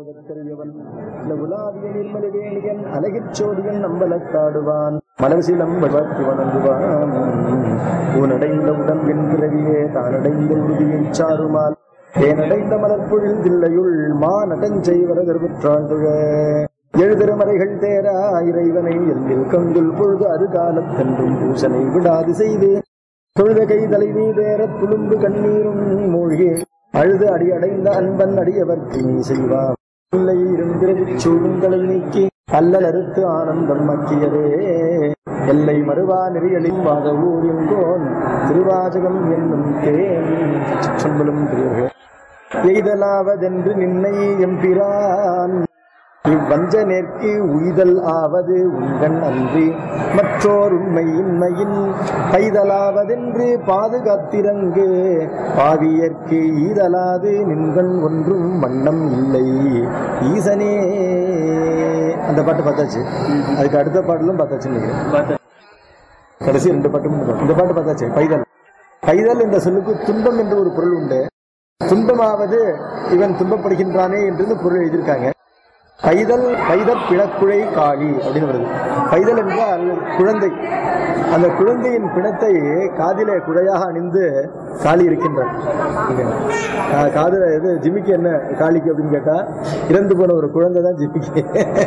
ஓதற்கரியவன் உலாவிய நிர்மலவேணியன் அழகிற் சோதியன் நம்பலத்தாடுவான் மலர் சிலம்ப பற்றி வணங்குவான் ஊனடைந்த உடம்பின் பிறவியே தானடைந்த உறுதியைச் சாருமால் தேனடைந்த மலர்பொழில் தில்லையுள் மாநடஞ்சை வரகர்வுற்றாழ்துக எழுதிருமறைகள் தேரா இறைவனை எல்லில் கங்குல் பொழுது அருகாலத்தன்றும் பூசனை விடாது செய்து தொழுத கை தலைவி வேறத் துளும்பு கண்ணீரும் மூழ்கி அழுது அடி அடைந்த அன்பன் அடியவர்க்கு நீ செய்வார் இல்லை இருந்திரவிச் சூழுங்களை நீக்கி அல்லல் அறுத்து ஆனந்தம் மக்கியதே எல்லை மறுவா நெறியலின் வாத ஊரின் கோன் திருவாசகம் என்னும் தேன் சொல்லலும் பெரியவர்கள் எய்தலாவதென்று நின்னை எம்பிரான் இவ்வஞ்ச நேர்க்கு உய்தல் ஆவது உங்கண் அன்றி மற்றோர் உண்மை இன்மையின் கைதலாவதென்று பாதுகாத்திரங்கு பாவியர்க்கு ஈதலாது நின்கண் ஒன்றும் வண்ணம் இல்லை ஈசனே அந்த பாட்டு பார்த்தாச்சு அதுக்கு அடுத்த பாடலும் பார்த்தாச்சுன்னு நினைக்கிறேன் கடைசி ரெண்டு பாட்டும் இந்த பாட்டு பார்த்தாச்சு பைதல் பைதல் என்ற சொல்லுக்கு துன்பம் என்று ஒரு பொருள் உண்டு துன்பமாவது இவன் துன்பப்படுகின்றானே என்று பொருள் எழுதியிருக்காங்க பைதல் பைதற் பிணக்குழை காளி அப்படின்னு வருது பைதல் என்றால் குழந்தை அந்த குழந்தையின் பிணத்தை காதிலே குழையாக அணிந்து காளி இருக்கின்றார் இங்க. கா- காதுல இது ஜிமிக்கு என்ன காளிக்கு அப்படின்னு கேட்டா இறந்து போன ஒரு குழந்தை தான் ஜிமிக்கு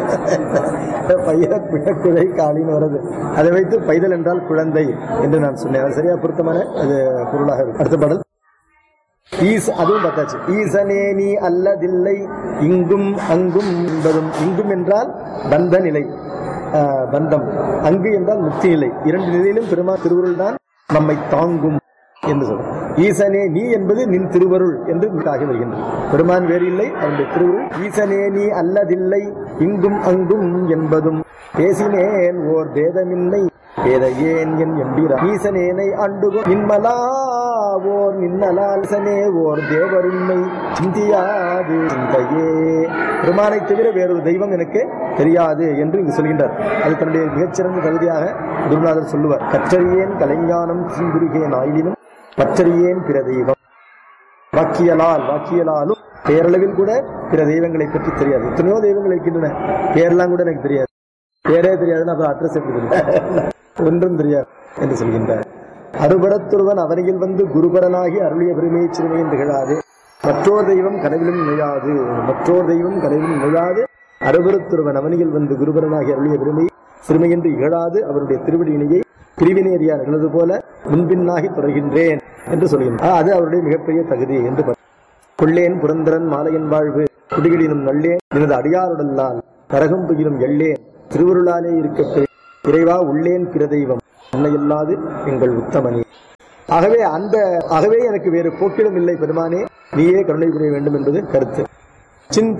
பையன் பிணக்குழை காளின்னு வருது அதை வைத்து பைதல் என்றால் குழந்தை என்று நான் சொன்னேன் அது சரியா பொருத்தமான அது பொருளாக இருக்கு அடுத்த பாடல் ஈஸ் அதுவும் பார்த்தாச்சு ஈசனே நீ அல்லதில்லை இங்கும் அங்கும் என்பதும் இங்கும் என்றால் பந்த நிலை ஆஹ், பந்தம் அங்கு என்றால் முக்தி நிலை இரண்டு நிலையிலும் பெருமா திருவருள் தான் நம்மை தாங்கும் என்று சொல்லும் ஈசனே நீ என்பது நின் திருவருள் என்று ஆகி வருகின்றது பெருமான் வேறு இல்லை அவனுடைய திருவருள் ஈசனே நீ அல்லதில்லை இங்கும் அங்கும் என்பதும் பேசினேன் ஓர் பேதமில்லை பேத ஏன் என் எம்பிரா ஈசனேனை அண்டுகோ நின்மலா ஓர் நின்னலாசனே ஓர் தேவருண்மை சிந்தியாது சிந்தையே பெருமானை தவிர வேறொரு தெய்வம் எனக்கு தெரியாது என்று இங்கு சொல்கின்றார் அது தன்னுடைய மிகச்சிறந்த தகுதியாக குருநாதர் சொல்லுவார் கற்றறியேன் கலைஞானம் தீங்குருகேன் ஆயினும் பற்றறியேன் பிற தெய்வம் வாக்கியலால் வாக்கியலாலும் பேரளவில் கூட பிற தெய்வங்களை பற்றி தெரியாது எத்தனையோ தெய்வங்கள் இருக்கின்றன பேரெல்லாம் கூட எனக்கு தெரியாது பேரே தெரியாதுன்னா அப்புறம் அட்ரஸ் எப்படி தெரியும் ஒன்றும் தெரியாது என்று சொல்கின்றார் அருபரத்துருவன் அவனியில் வந்து குருபரனாகி அருளிய பெருமையை சிறுமையின் திகழாது மற்றோர் தெய்வம் கனவிலும் நுழையாது மற்றோர் தெய்வம் கனவிலும் நுழையாது அருபரத்துருவன் அவனியில் வந்து குருபரனாகி அருளிய பெருமை சிறுமையென்று இகழாது அவருடைய திருவடியினையை பிரிவினேறியார் எழுது போல முன்பின்னாகி தொடர்கின்றேன் என்று சொல்கின்றார் அது அவருடைய மிகப்பெரிய தகுதி என்று ப- கொள்ளேன் புரந்தரன் மாலையன் வாழ்வு குடிகளினும் நல்லேன் எனது அடியாருடல்லால் கரகம் புகிலும் எள்ளேன் திருவருளாலே இருக்கட்டும் இறைவா உள்ளேன் பிற தெய்வம் அன்னையல்லாது எங்கள் உத்தமனே ஆகவே அந்த ஆகவே எனக்கு வேறு போக்கிலும் இல்லை பெருமானே நீயே கருணை புரிய வேண்டும் என்பது கருத்து சின்